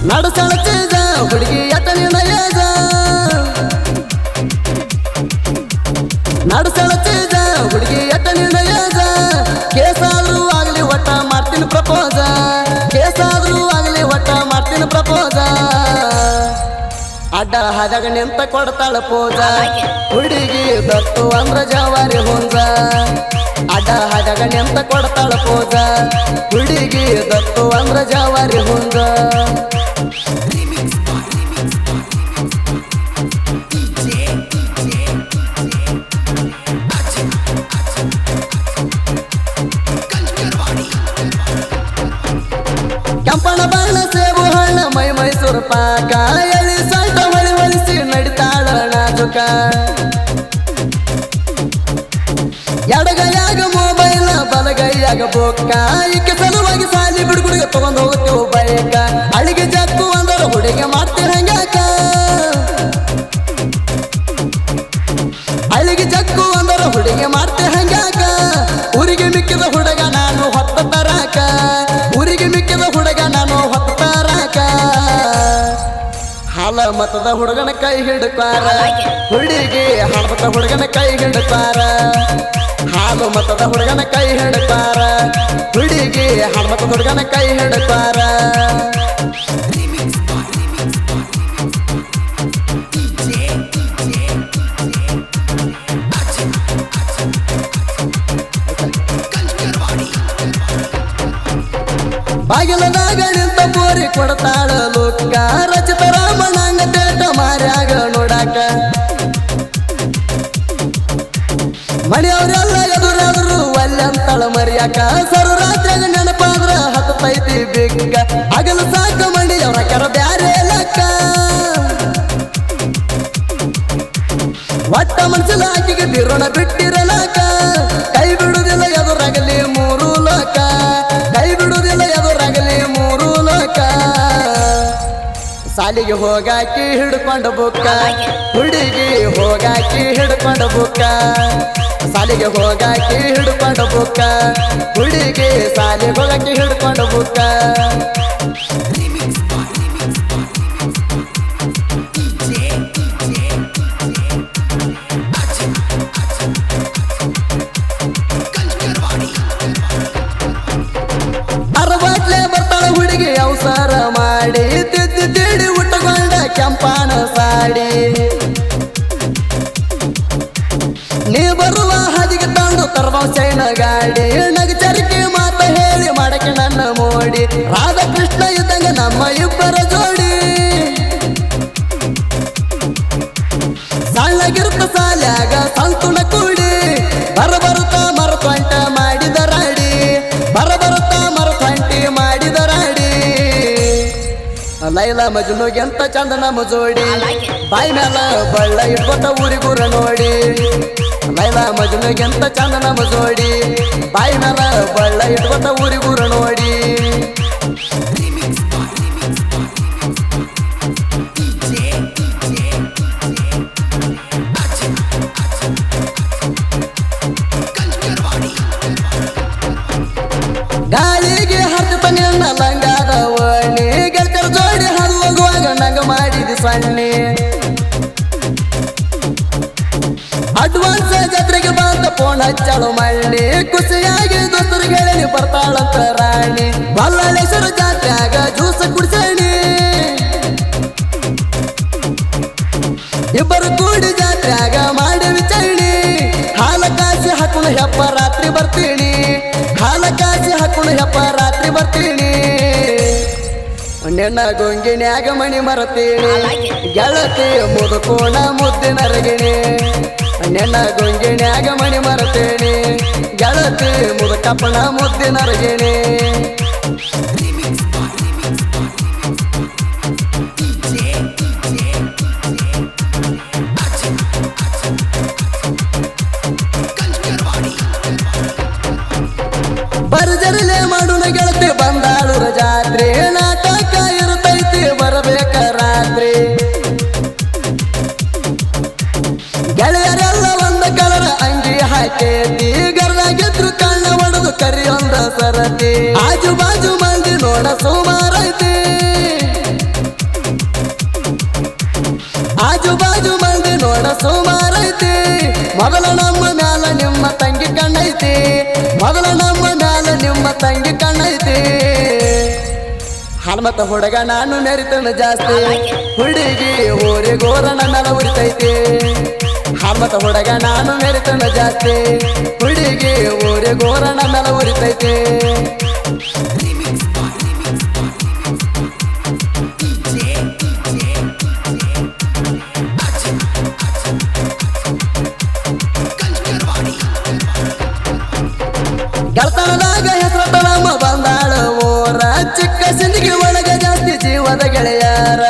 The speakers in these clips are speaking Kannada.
ನಡಸಳ ಚೇಜ ಹುಡುಗಿ ಎತ್ತನಿ ನಯಜ ನಡಸಳ ಚೇಜ ಹುಡುಗಿ ಎತ್ತನಿ ನಯಜ ಕೇಸಾದ್ರೂ ಆಗ್ಲಿ ಒಟ್ಟ ಮಾಡ್ತೀನಿ ಪ್ರಪೋಸ ಕೇಸಾದ್ರೂ ಆಗ್ಲಿ ಒಟ್ಟ ಮಾಡ್ತೀನಿ ಪ್ರಪೋಸ ಅಡ್ಡ ಹಾದಾಗ ನಿಂತ ಕೊಡ್ತಾಳ ಪೂಜ ಹುಡುಗಿ ದತ್ತು ಅಂದ್ರ ಜವಾರಿ ಹುಂಜ ಅಡ್ಡ ಹಾದಾಗ ನಿಂತ ಕೊಡ್ತಾಳ ಪೂಜ ಹುಡುಗಿ ದತ್ತು ಅಂದ್ರ ಜವಾರಿ ಹುಂಜ ಕೆಂಪಣ ಬಣ್ಣ ಸೇಬು ಹಣ್ಣ ಮೈ ಮೈಸೂರು ಪಾಕ ಎಳಿ ಸೊಂಟ ಹೊಳಿ ಹೊಲಿಸಿ ನಡಿತಾಳ ನಾಜುಕ ಎಡಗೈಯಾಗ ಮೊಬೈಲ್ ಬಲಗೈಯಾಗ ಬೊಕ್ಕ ಈಕೆ ಸಲುವಾಗಿ ಸಾಲಿ ಬಿಡುಗುಡಿಗೆ ತಗೊಂಡ್ ಹೋಗ್ತೇವು ಬೈಕ ಅಳಿಗೆ ಜಕ್ಕು ಅಂದ್ರ ಹುಡುಗಿ ಮಾಡ್ತೀರ ಹಂಗಾಕ ಅಳಿಗೆ ಜಕ್ಕು ಅಂದ್ರ ಹುಡುಗಿ ಮಾಡ್ತೆ ಹಂಗಾಕ ಊರಿಗೆ ಮಿಕ್ಕಿದ ಹುಡುಗ ನಾನು ಹೊತ್ತ ತರಾಕ ಊರಿಗೆ ಮಿಕ್ಕಿದ ಹುಡುಗ ನಾನು ಹೊತ್ತ ತರಾಕ ಹಾಲ ಮತದ ಹುಡುಗನ ಕೈ ಹಿಡ್ಕಾರ ಹುಡುಗಿ ಹಾಲ್ಮತ ಹುಡುಗನ ಕೈ ಹಿಡ್ಕಾರ ಹಾಲು ಮತದ ಹುಡುಗನ ಕೈ ಹಿಡ್ಕಾರ ಹುಡುಗಿ ಹಾಲ್ಮತ ಹುಡುಗನ ಕೈ ಹಿಡ್ಕಾರ ಬಾಗಿಲದಾಗ ನಿಂತ ಬೋರಿ ಕೊಡ್ತಾಳ ಲೋಕ ರಚಿತ ರಾಮಣ್ಣಂಗ ತೇಟ ಮಾರ್ಯಾಗ ನೋಡಾಕ ಮನೆಯವ್ರೆಲ್ಲ ಎದುರಾದ್ರು ಅಲ್ಲಂತಳ ಮರಿಯಾಕ ಸರು ರಾತ್ರಿಯಾಗ ನೆನಪಾದ್ರ ಹತ್ತೈತಿ ಬಿಕ್ಕ ಹಗಲು ಸಾಕ ಮಣಿಯವ್ರ ಕರ ಬ್ಯಾರೆ ಲೆಕ್ಕ ಒಟ್ಟ ಮನಸ್ಸಲ್ಲ ಆಕೆಗೆ ಬಿರೋಣ ಬಿಟ್ಟಿರಲಾಕ ಕೈ ಬಿಡುವುದಿಲ್ಲ ಎದುರಾಗಲಿ ಮೂರು ಲೋಕ ಕೈ ಬಿಡುವುದಿಲ್ಲ ಎದುರಾಗಲಿ ಮೂರು ಲೋಕ ಸಾಲಿಗೆ ಹೋಗಾಕಿ ಹಿಡ್ಕೊಂಡು ಬುಕ್ಕ ಹುಡುಗಿ ಹೋಗಾಕಿ ಹಿಡ್ಕೊಂಡು ಬುಕ್ಕ ಸಾಲಿಗೆ ಹೋಗಾಕಿ ಹಿಡ್ಕೊಂಡು ಬುಕ್ಕ ಹುಡುಗಿ ಸಾಲಿಗೆ ಹೋಗಾಕಿ ಹಿಡ್ಕೊಂಡು ಬುಕ್ಕ ಅರಬಾಟ್ಲೆ ಬರ್ತಾಳ ಹುಡುಗಿ ಅವಸರ ಮಾಡಿ ತಿದ್ದಿ ತಿಡಿ ಉಟ್ಟುಕೊಂಡ ಕೆಂಪಾನ ಸಾಡಿ ನೀ ಬರುವ ಹಾದಿಗೆ ತಂದು ತರುವ ಚೈನ ಗಾಡಿ ನಗಚರಿಕೆ ಮಾತ ಹೇಳಿ ಮಾಡಕ್ಕೆ ನನ್ನ ಮೋಡಿ ರಾಧಾಕೃಷ್ಣ ಇದ್ದಂಗ ನಮ್ಮ ಇಬ್ಬರ ಜೋಡಿ ಸಣ್ಣಗಿರುತ್ತ ಸಾಲ್ಯಾಗ ಸಂತುಣ ಕೂಡಿ ಬರಬರುತ್ತ ಮರತೊಂಟ ಮಾಡಿದ ರಾಡಿ ಬರಬರುತ್ತ ಮರತೊಂಟಿ ಮಾಡಿದ ರಾಡಿ ಲೈಲ ಮಜುನುಗೆಂತ ಚಂದ ನಮ್ಮ ಜೋಡಿ ಬಾಯಿ ಮ್ಯಾಲ ಬಳ್ಳ ಇಟ್ಕೊತ ಊರಿಗೂರ ನೋಡಿ ಲೈಲ ಮಜುನುಗೆಂತ ಚಂದ ನಮ್ಮ ಜೋಡಿ ಬಾಯಿ ಮ್ಯಾಲ ಬಳ್ಳ ಇಟ್ಕೊತ ಊರಿಗೂರ ನೋಡಿ ಗಾಳಿಗೆ ಹರಿತ ನಿನ್ನ ಲಂಗಾದ ಓಣಿ ಗೆಳತರ ಜೋಡಿ ಹರಿದು ಹೋಗುವಾಗ ನಂಗ ಮಾಡಿದ ಸಣ್ಣಿ ಅಡ್ವಾನ್ಸ್ ಜಾತ್ರೆಗೆ ಬಂದ ಫೋನ್ ಹಚ್ಚಳು ಮಳ್ಳಿ ಖುಷಿಯಾಗಿ ದೋಸ್ತರು ಗೆಳನಿ ಬರ್ತಾಳಂತ ರಾಣಿ ಬಲ್ಲಾಳೇಶ್ವರ ಜಾತ್ರೆಯಾಗ ಜ್ಯೂಸ್ ಕುಡ್ಸಣಿ ಇಬ್ಬರು ಕೂಡಿ ಜಾತ್ರೆಯಾಗ ಮಾಡಿ ವಿಚಾರಣಿ ಹಾಲ ಕಾಸಿ ಹಾಕೊಂಡು ಹೆಪ್ಪ ರಾತ್ರಿ ಬರ್ತೀನಿ ಹಾಲ ಕಾಸಿ ಹಾಕೊಂಡು ಹೆಪ್ಪ ರಾತ್ರಿ ಬರ್ತೀನಿ ನಿನ್ನ ಗೊಂಗಿನ್ಯಾಗ ಮಣಿ ಮರತೀನಿ ಗೆಳತಿ ಮುದುಕೋಣ ಮುದ್ದಿನ ರಗಿಣಿ ನಿನ್ನ ಗೊಂಗಿನ್ಯಾಗ ಮಣಿ ಮರತೀನಿ ಗೆಳತಿ ಮುದುಕಪ್ಪನ ಮುದ್ದಿನ ರಗಿಣಿ ಬರ್ಜರಿಲೆ ಮಾಡುನ ಗೆಳತಿ ಬಂದಾಳುರ ಜಾತ್ರೆ ನಾಟಕ ಇರುತ್ತೈತಿ ಬರಬೇಕ ರಾತ್ರಿ ಗೆಳೆಯರೆಲ್ಲ ಒಂದ ಕಲರ ಅಂಗಿ ಹಾಕೇತಿ ಗರ್ದಾಗಿದ್ರು ಕಣ್ಣ ಒಡೆದು ಕರಿಯೊಂದ ಸರತಿ ಆಜು ಬಾಜು ಮಂದಿ ನೋಡ ಸುಮಾರೈತಿ ಮೊದಲ ನಮ್ಮ ಮ್ಯಾಲ ನಿಮ್ಮ ತಂಗಿ ಕಣ್ಣೈತಿ ಮೊದಲ ನಮ್ಮ ಮ್ಯಾಲ ನಿಮ್ಮ ತಂಗಿ ಕಣ್ಣೈತಿ ಹನುಮತ ಹುಡುಗ ನಾನು ಮೆರಿತನ ಜಾಸ್ತಿ ಹುಡುಗಿ ಊರಿ ಗೋರನ ಮ್ಯಾಲ ಉರಿತೈತಿ ಹನುಮತ ಹುಡುಗ ನಾನು ಮೆರಿತನ ಜಾಸ್ತಿ ಹುಡುಗಿ ಊರಿ ಗೋರನ ಮ್ಯಾಲ ಉರಿತೈತಿ ಗೆಳತನದಾಗ ಹೆಸರಟ ನಮ್ಮ ಬಂದಾಳ ಊರ ಚಿಕ್ಕ ಸಿಂದಿಗೆ ಒಳಗ ಜಾಸ್ತಿ ಜೀವದ ಗೆಳೆಯಾರ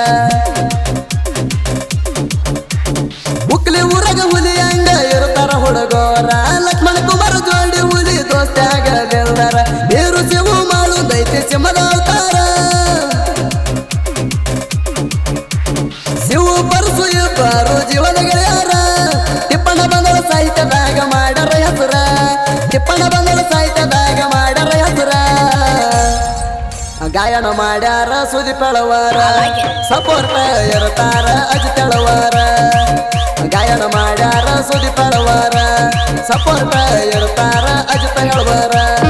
ಉಕ್ಲಿ ಊರಾಗ ಹುಲಿ ಹಂಗ ಇರ್ತಾರ ಹುಡುಗೋರ ಲಕ್ಷ್ಮಣ ಕುಮಾರ ಜೋಡಿ ಹುಲಿ ದೋಸ್ತ್ಯಾಗ ಬೆಲ್ದಾರ ನೀರು ಶಿವು ಮಾಡು ದೈತ್ಯ ಸಿಂಹದ ಅವತಾರ ಶಿವು ಪರಸು ಇಬ್ಬರು ಜೀವದ ಗೆಳೆಯಾರ ತಿಪ್ಪಣ್ಣ ಬಂದಳ ಸಾಹಿತ್ಯದಾಗ ಮಾಡ್ಯಾರ ಹೆಸರ ತಿಪ್ಪಣ್ಣ ಬಂದಳ ಸಾಹಿತ್ಯದಾಗ ಮಾಡ್ಯಾರ ಹೆಸರ ಗಾಯನ ಮಾಡ್ಯಾರ ಸುದಿ ಪಳವಾರ ಸಪೋರ್ಟ್ ಇರ್ತಾರ ಅಜಿತಳವಾರ ಗಾಯನ ಮಾಡ್ಯಾರ ಸುದಿ ಪಳವಾರ ಸಪೋರ್ಟ್ ಇರ್ತಾರ ಅಜಿತ ಹೇಳುವಾರ